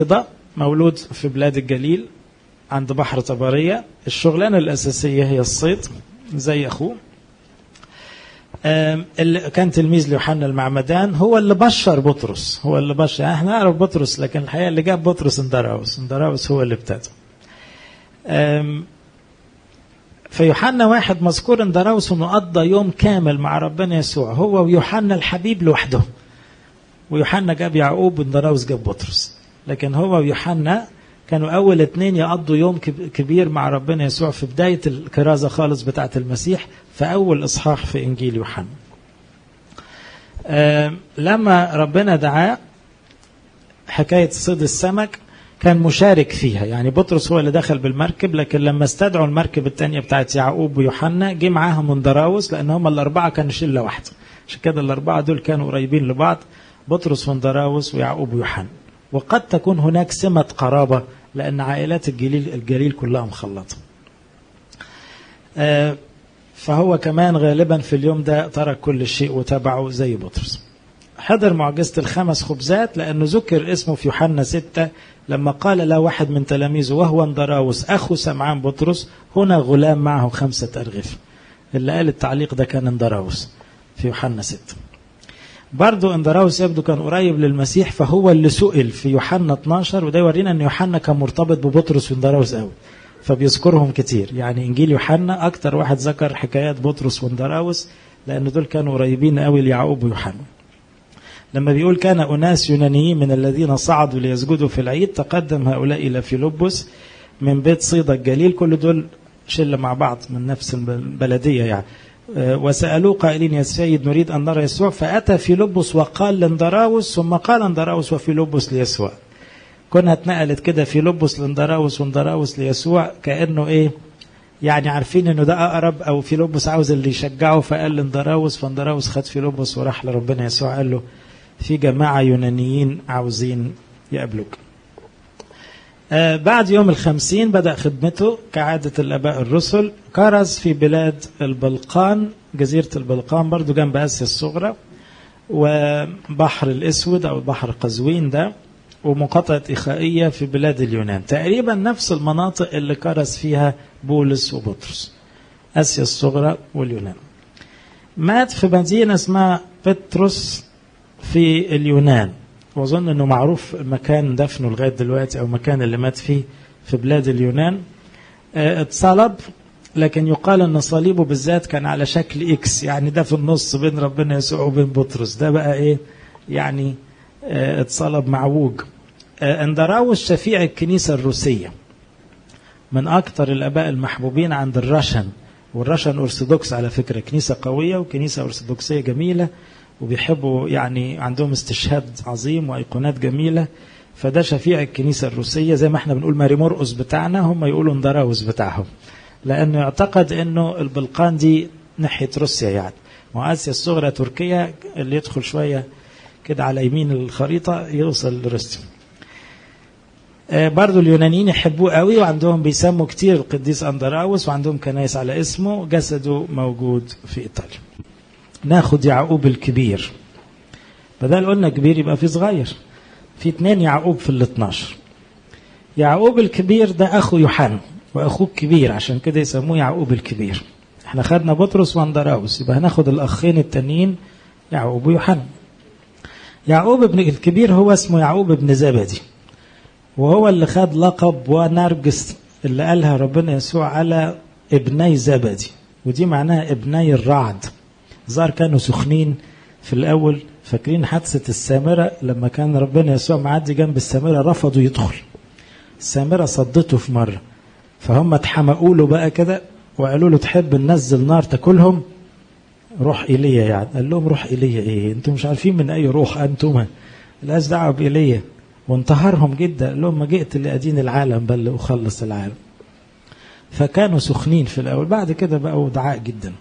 ده مولود في بلاد الجليل عند بحر طبرية الشغلانة الأساسية هي الصيد زي أخوه اللي كان تلميذ ليوحنا المعمدان هو اللي بشر بطرس هو اللي بشر يعني احنا نعرف بطرس لكن الحقيقة اللي جاب بطرس اندراوس اندراوس هو اللي ابتدى في يوحنا واحد مذكور اندراوس انه قضى يوم كامل مع ربنا يسوع هو ويوحنا الحبيب لوحده ويوحنا جاب يعقوب واندراوس جاب بطرس لكن هو ويوحنا كانوا أول اتنين يقضوا يوم كبير مع ربنا يسوع في بداية الكرازة خالص بتاعة المسيح في أول إصحاح في إنجيل يوحنا أه لما ربنا دعاه حكاية صيد السمك كان مشارك فيها يعني بطرس هو اللي دخل بالمركب لكن لما استدعوا المركب الثانية بتاعت يعقوب ويوحنا جه معاهم مندراوس لأن هم الأربعة كانوا شلة واحدة عشان كده الأربعة دول كانوا قريبين لبعض بطرس وندراوس ويعقوب ويوحنا وقد تكون هناك سمة قرابة لأن عائلات الجليل الجليل كلها مخلطة آه فهو كمان غالبا في اليوم ده ترك كل شيء وتبعه زي بطرس حضر معجزة الخمس خبزات لأنه ذكر اسمه في يوحنا ستة لما قال له واحد من تلاميذه وهو اندراوس أخو سمعان بطرس هنا غلام معه خمسة أرغفة اللي قال التعليق ده كان اندراوس في يوحنا ستة برضو اندراوس يبدو كان قريب للمسيح فهو اللي سئل في يوحنا 12 وده يورينا ان يوحنا كان مرتبط ببطرس واندراوس قوي فبيذكرهم كتير يعني انجيل يوحنا اكتر واحد ذكر حكايات بطرس واندراوس لان دول كانوا قريبين قوي ليعقوب ويوحنا لما بيقول كان اناس يونانيين من الذين صعدوا ليسجدوا في العيد تقدم هؤلاء الى فيلبس من بيت صيدا الجليل كل دول شله مع بعض من نفس البلديه يعني وسألوه قائلين يا سيد نريد أن نرى يسوع فأتى فيلبس وقال لاندراوس ثم قال اندراوس وفيلبس ليسوع كنا اتنقلت كده فيلبس لاندراوس واندراوس ليسوع كأنه إيه يعني عارفين انه ده اقرب او فيلبس عاوز اللي يشجعه فقال لاندراوس فاندراوس خد فيلبس وراح لربنا يسوع قال له في جماعه يونانيين عاوزين يقابلوك. آه بعد يوم الخمسين بدأ خدمته كعادة الآباء الرسل كرز في بلاد البلقان جزيرة البلقان برضو جنب آسيا الصغرى وبحر الأسود أو بحر قزوين ده ومقاطعة إخائية في بلاد اليونان تقريبا نفس المناطق اللي كرز فيها بولس وبطرس آسيا الصغرى واليونان مات في مدينة اسمها بطرس في اليونان واظن انه معروف مكان دفنه لغايه دلوقتي او مكان اللي مات فيه في بلاد اليونان اتصلب لكن يقال ان صليبه بالذات كان على شكل اكس يعني ده في النص بين ربنا يسوع وبين بطرس ده بقى ايه يعني اه اتصلب معوج اه اندراوس شفيع الكنيسه الروسيه من اكثر الاباء المحبوبين عند الرشن والرشن ارثوذكس على فكره كنيسه قويه وكنيسه ارثوذكسيه جميله وبيحبوا يعني عندهم استشهاد عظيم وايقونات جميله فده شفيع الكنيسه الروسيه زي ما احنا بنقول ماري مرقس بتاعنا هم يقولوا اندراوس بتاعهم لانه يعتقد انه البلقان دي ناحيه روسيا يعني واسيا الصغرى تركيا اللي يدخل شويه كده على يمين الخريطه يوصل لروسيا آه برضو اليونانيين يحبوه قوي وعندهم بيسموا كتير القديس اندراوس وعندهم كنايس على اسمه جسده موجود في ايطاليا ناخد يعقوب الكبير بدل قلنا كبير يبقى في صغير في اتنين يعقوب في ال 12 يعقوب الكبير ده اخو يوحنا واخوه الكبير عشان كده يسموه يعقوب الكبير احنا خدنا بطرس واندراوس يبقى هناخد الاخين التانيين يعقوب ويوحنا يعقوب ابن الكبير هو اسمه يعقوب ابن زبدي وهو اللي خد لقب ونرجس اللي قالها ربنا يسوع على ابني زبدي ودي معناها ابني الرعد ظهر كانوا سخنين في الأول فاكرين حادثة السامرة لما كان ربنا يسوع معدي جنب السامرة رفضوا يدخل السامرة صدته في مرة فهم اتحمقوا له بقى كده وقالوا له تحب ننزل نار تاكلهم روح ايليا يعني قال لهم روح ايليا ايه انتم مش عارفين من اي روح انتم ملهاش دعوه بايليا وانتهرهم جدا قال لهم ما جئت لادين العالم بل لاخلص العالم فكانوا سخنين في الاول بعد كده بقوا دعاء جدا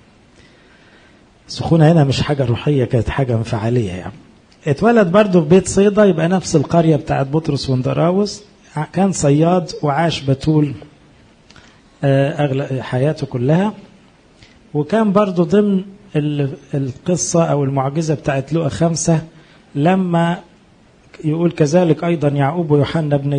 السخونه هنا مش حاجه روحيه كانت حاجه انفعاليه يعني اتولد برضه في بيت صيدا يبقى نفس القريه بتاعت بطرس واندراوس كان صياد وعاش بتول أغلى حياته كلها وكان برضو ضمن القصة أو المعجزة بتاعت لقى خمسة لما يقول كذلك أيضا يعقوب ويوحنا بن